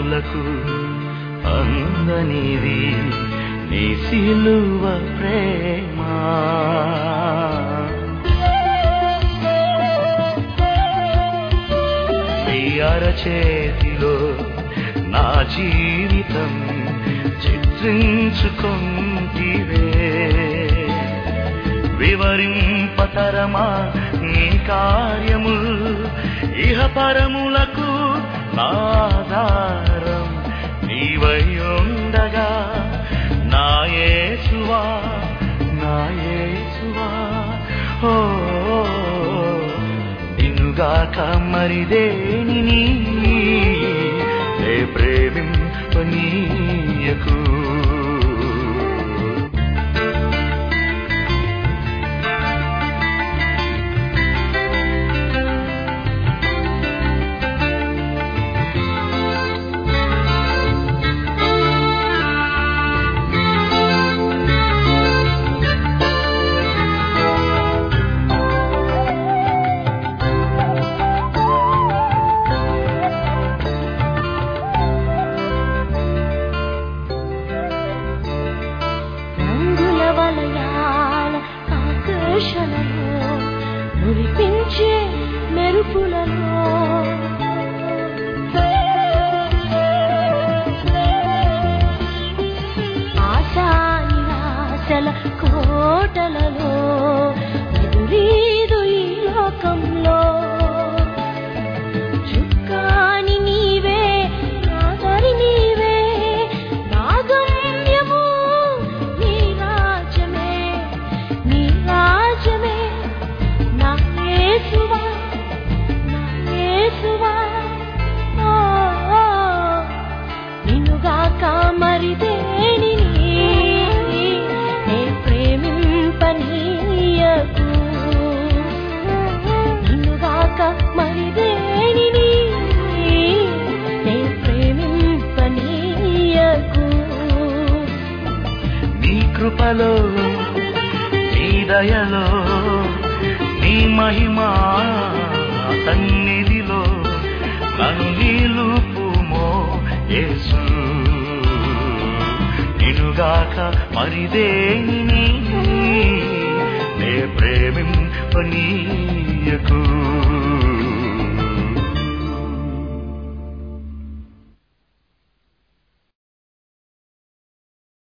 కనులకు అందనిది నీ సిలువ ప్రేమ నీ అరచేతిలో నా జీవితం చిత్రించుకుంటివే వివరింపతరమా నీ కార్యము ఇహ పరములకు నాధారం నీవై ఉండగా నాయేసువా నాయేసువా ఓ నిన్నుగాక మరిదేని ఏ ప్రేమింపనీయకు రంగుల వలయాల ఆకర్షణలో మురిపించే మెరుపులలో ఆశా నిరాశల కోటలలో ఎదురీదు ఈ లోకంలో చుక్కాని నీవే నాగరి నీవే నా గమ్యము నీ రాజ్యమే నీ రాజ్యమే నా యేసువా నా యేసువా ఓ ఓ, నిన్నుగాక మరి దేనిని నే ప్రేమింపనీయకు నిన్నుగాక మరి దేనిని నే ప్రేమింపనీయకు నీ కృపలో నీ దయలో నీ మహిమా సన్నిధిలో నన్ను నిలుపుమో యేసు నినుగాక మరిదేని నే ప్రేమింపనీయకు